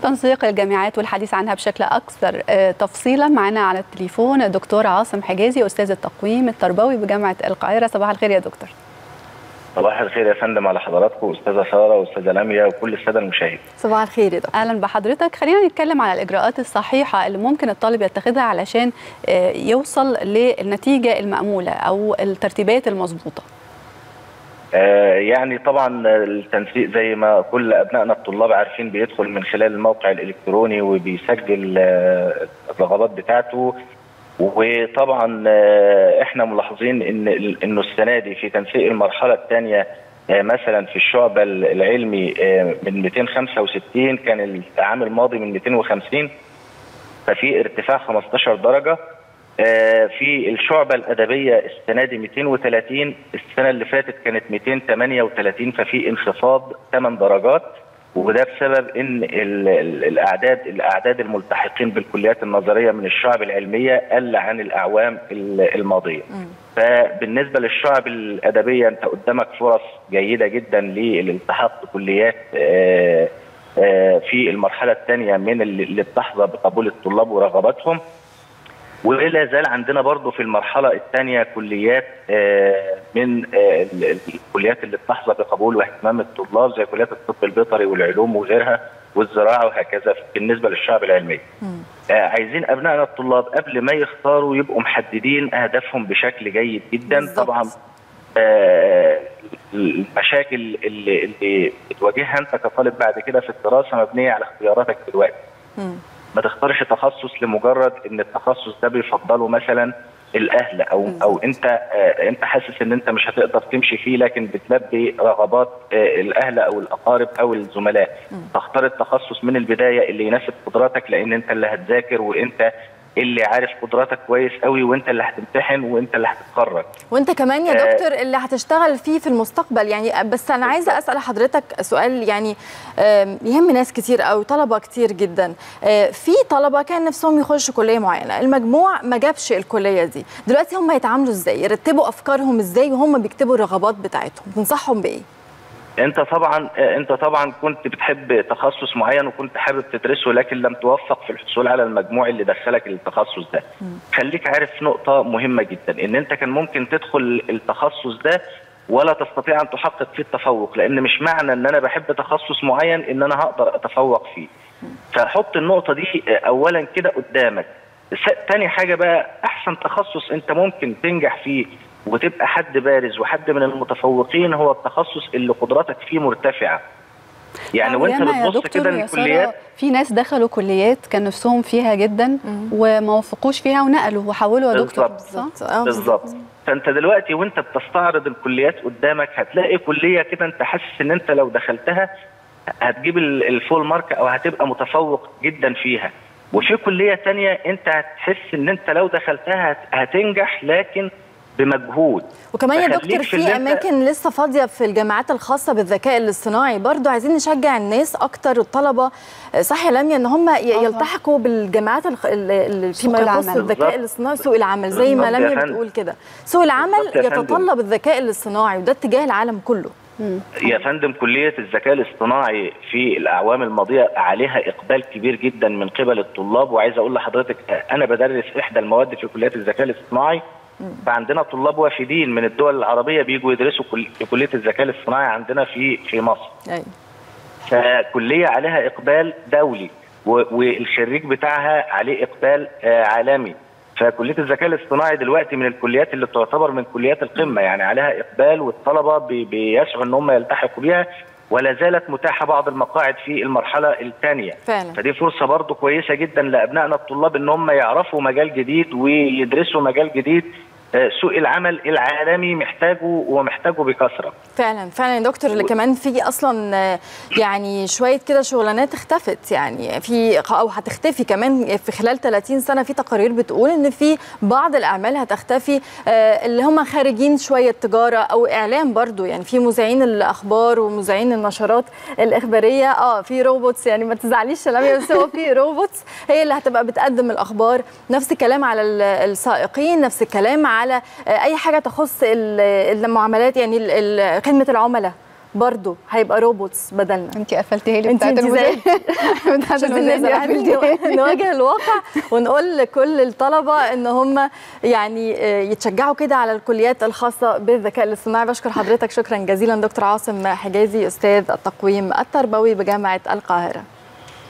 تنسيق الجامعات والحديث عنها بشكل اكثر تفصيلا معنا على التليفون الدكتور عاصم حجازي استاذ التقويم التربوي بجامعه القاهره صباح الخير يا دكتور صباح الخير يا فندم على حضراتكم استاذه ساره واستاذه لميا وكل الساده المشاهدين صباح الخير يا دكتور اهلا بحضرتك خلينا نتكلم على الاجراءات الصحيحه اللي ممكن الطالب يتخذها علشان يوصل للنتيجه الماموله او الترتيبات المظبوطه يعني طبعا التنسيق زي ما كل ابنائنا الطلاب عارفين بيدخل من خلال الموقع الالكتروني وبيسجل الرغبات بتاعته وطبعا احنا ملاحظين ان انه السنه دي في تنسيق المرحله الثانيه مثلا في الشعب العلمي من 265 كان العام الماضي من 250 ففي ارتفاع 15 درجه في الشعبة الأدبية السنة دي 230 السنة اللي فاتت كانت 238 ففي انخفاض 8 درجات وده بسبب ان الاعداد الاعداد الملتحقين بالكليات النظريه من الشعب العلميه قل عن الاعوام الماضيه. فبالنسبه للشعب الادبيه انت قدامك فرص جيده جدا للالتحاق بكليات في المرحله الثانيه من اللي بتحظى بقبول الطلاب ورغباتهم. ولا زال عندنا برضه في المرحله الثانيه كليات من الكليات اللي بتحظى بقبول واهتمام الطلاب زي كليات الطب البيطري والعلوم وغيرها والزراعه وهكذا بالنسبه للشعب العلمي. عايزين ابنائنا الطلاب قبل ما يختاروا يبقوا محددين اهدافهم بشكل جيد جدا بالزبط. طبعا المشاكل اللي اللي بتواجهها انت كطالب بعد كده في الدراسه مبنيه على اختياراتك دلوقتي. مم. ما تختارش تخصص لمجرد ان التخصص ده بيفضله مثلا الاهل او او انت آه انت حاسس ان انت مش هتقدر تمشي فيه لكن بتلبي رغبات آه الاهل او الاقارب او الزملاء تختار التخصص من البدايه اللي يناسب قدراتك لان انت اللي هتذاكر وانت اللي عارف قدراتك كويس قوي وانت اللي هتمتحن وانت اللي هتتخرج وانت كمان يا دكتور آه اللي هتشتغل فيه في المستقبل يعني بس انا عايزه اسال حضرتك سؤال يعني يهم ناس كتير قوي طلبه كتير جدا في طلبه كان نفسهم يخشوا كليه معينه المجموع ما جابش الكليه دي دلوقتي هم يتعاملوا ازاي يرتبوا افكارهم ازاي وهم بيكتبوا الرغبات بتاعتهم تنصحهم بايه انت طبعا انت طبعا كنت بتحب تخصص معين وكنت حابب تدرسه لكن لم توفق في الحصول على المجموع اللي دخلك للتخصص ده م. خليك عارف نقطه مهمه جدا ان انت كان ممكن تدخل التخصص ده ولا تستطيع ان تحقق فيه التفوق لان مش معنى ان انا بحب تخصص معين ان انا هقدر اتفوق فيه فحط النقطه دي اولا كده قدامك تاني حاجه بقى احسن تخصص انت ممكن تنجح فيه وتبقى حد بارز وحد من المتفوقين هو التخصص اللي قدراتك فيه مرتفعه يعني وانت بتبص كده الكليات في ناس دخلوا كليات كان نفسهم فيها جدا وما وفقوش فيها ونقلوا وحولوا يا دكتور بالظبط بالظبط فانت دلوقتي وانت بتستعرض الكليات قدامك هتلاقي كليه كده انت حاسس ان انت لو دخلتها هتجيب الفول مارك او هتبقى متفوق جدا فيها وفي كليه تانية انت هتحس ان انت لو دخلتها هتنجح لكن بمجهود وكمان يا دكتور في, في اماكن لسه فاضيه في الجامعات الخاصه بالذكاء الاصطناعي برضو عايزين نشجع الناس اكتر الطلبه صح يا لميا ان هم يلتحقوا بالجامعات اللي فيما يخص الذكاء الاصطناعي سوق العمل زي ما لميا بتقول كده سوق العمل يتطلب الذكاء الاصطناعي وده اتجاه العالم كله يا فندم كلية الذكاء الاصطناعي في الأعوام الماضية عليها إقبال كبير جدا من قبل الطلاب وعايز أقول لحضرتك أنا بدرس إحدى المواد في كلية الذكاء الاصطناعي فعندنا طلاب وافدين من الدول العربيه بيجوا يدرسوا في كليه الذكاء الاصطناعي عندنا في في مصر. أي. فكليه عليها اقبال دولي والخريج بتاعها عليه اقبال عالمي. فكليه الذكاء الاصطناعي دلوقتي من الكليات اللي تعتبر من كليات القمه يعني عليها اقبال والطلبه بيسعوا ان هم يلتحقوا بيها ولا زالت متاحه بعض المقاعد في المرحله الثانيه فعلا. فدي فرصه برضو كويسه جدا لابنائنا الطلاب ان هم يعرفوا مجال جديد ويدرسوا مجال جديد سوق العمل العالمي محتاجه ومحتاجه بكثره فعلا فعلا يا دكتور اللي كمان في اصلا يعني شويه كده شغلانات اختفت يعني في او هتختفي كمان في خلال 30 سنه في تقارير بتقول ان في بعض الاعمال هتختفي اللي هم خارجين شويه تجاره او اعلام برضو يعني في مذيعين الاخبار ومذيعين النشرات الاخباريه اه في روبوتس يعني ما تزعليش يا بس هو في روبوتس هي اللي هتبقى بتقدم الاخبار نفس الكلام على السائقين نفس الكلام على اي حاجه تخص المعاملات يعني خدمه العملاء برضو هيبقى روبوتس بدلنا انت قفلتيها لي انت بتاعت انت المذاكره زي بتاعت مش عايزين المذاكره نزعل، عايزين قفلتيها. نواجه الواقع ونقول لكل الطلبه ان هم يعني آه، يتشجعوا كده على الكليات الخاصه بالذكاء الاصطناعي بشكر حضرتك شكرا جزيلا دكتور عاصم حجازي استاذ التقويم التربوي بجامعه القاهره